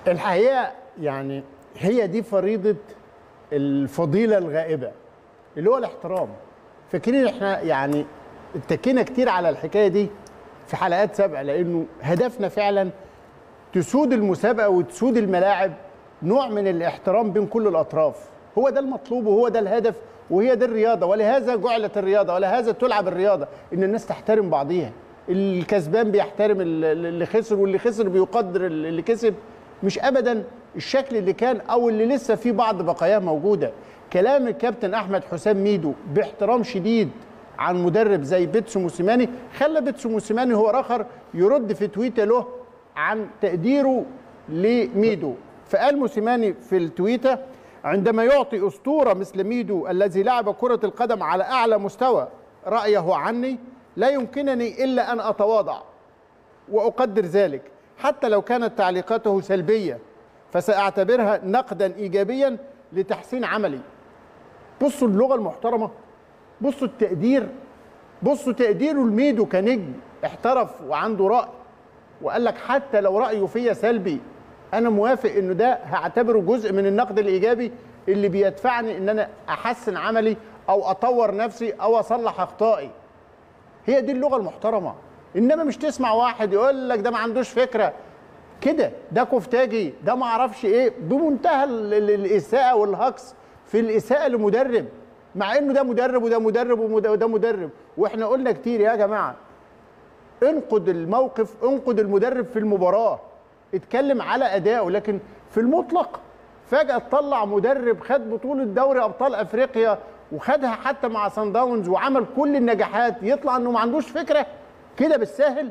الحقيقه يعني هي دي فريضه الفضيله الغائبه اللي هو الاحترام فاكرين احنا يعني اتكينا كتير على الحكايه دي في حلقات سابقه لانه هدفنا فعلا تسود المسابقه وتسود الملاعب نوع من الاحترام بين كل الاطراف هو ده المطلوب وهو ده الهدف وهي دي الرياضه ولهذا جعلت الرياضه ولهذا تلعب الرياضه ان الناس تحترم بعضيها الكسبان بيحترم ال- ال- اللي خسر واللي خسر بيقدر ال- اللي كسب مش ابدا الشكل اللي كان او اللي لسه فيه بعض بقاياه موجوده كلام الكابتن احمد حسام ميدو باحترام شديد عن مدرب زي بيتسو موسيماني خلى بيتسو موسيماني هو اخر يرد في تويته له عن تقديره لميدو فقال موسيماني في التويته عندما يعطي اسطوره مثل ميدو الذي لعب كره القدم على اعلى مستوى رايه عني لا يمكنني الا ان اتواضع واقدر ذلك حتى لو كانت تعليقاته سلبيه فساعتبرها نقدا ايجابيا لتحسين عملي بصوا اللغه المحترمه بصوا التقدير بصوا تقديره لميدو كنجم احترف وعنده راي وقال لك حتى لو رايه فيا سلبي انا موافق انه ده هعتبره جزء من النقد الايجابي اللي بيدفعني ان انا احسن عملي او اطور نفسي او اصلح اخطائي هي دي اللغه المحترمه انما مش تسمع واحد يقول لك ده ما عندوش فكره كده ده كفتاجي ده ما اعرفش ايه بمنتهى ال- ال- الاساءه والهجص في الاساءه لمدرب مع انه ده مدرب وده مدرب ومد- وده مدرب واحنا قلنا كتير يا جماعه انقد الموقف انقد المدرب في المباراه اتكلم على ادائه لكن في المطلق فجاه تطلع مدرب خد بطوله دوري ابطال افريقيا وخدها حتى مع سان داونز وعمل كل النجاحات يطلع انه ما عندوش فكره كده بالساهل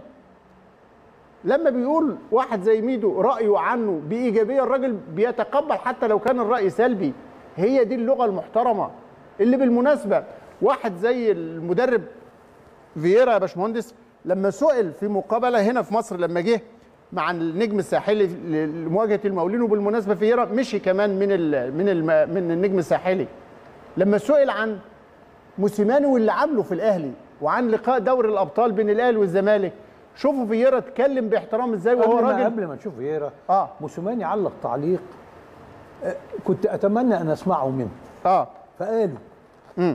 لما بيقول واحد زي ميدو رايه عنه بايجابيه الراجل بيتقبل حتى لو كان الراي سلبي هي دي اللغه المحترمه اللي بالمناسبه واحد زي المدرب فييرا يا باشمهندس لما سئل في مقابله هنا في مصر لما جه مع النجم الساحلي لمواجهه المقاولين وبالمناسبه فييرا مشي كمان من ال من ال من النجم الساحلي لما سئل عن موسيماني واللي عامله في الاهلي وعن لقاء دوري الابطال بين الاهلي والزمالك شوفوا فييرا اتكلم باحترام ازاي وهو قبل ما راجل قبل ما نشوف فييرا اه موسيماني علق تعليق آه، كنت اتمنى ان اسمعه منه اه فقالوا امم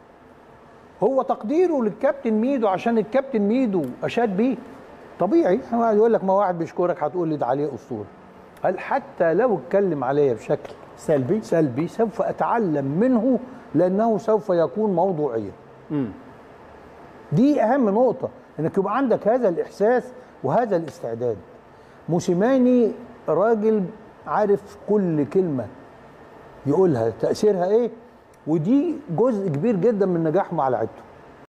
هو تقديره للكابتن ميدو عشان الكابتن ميدو اشاد بيه طبيعي واحد يقول لك ما واحد بيشكرك هتقول لي ده عليه اسطوره قال حتى لو اتكلم عليا بشكل سلبي سلبي سوف اتعلم منه لانه سوف يكون موضوعيا امم دي اهم نقطه انك يبقى عندك هذا الاحساس وهذا الاستعداد موسيماني راجل عارف كل كلمه يقولها تاثيرها ايه ودي جزء كبير جدا من نجاحه مع لعيبته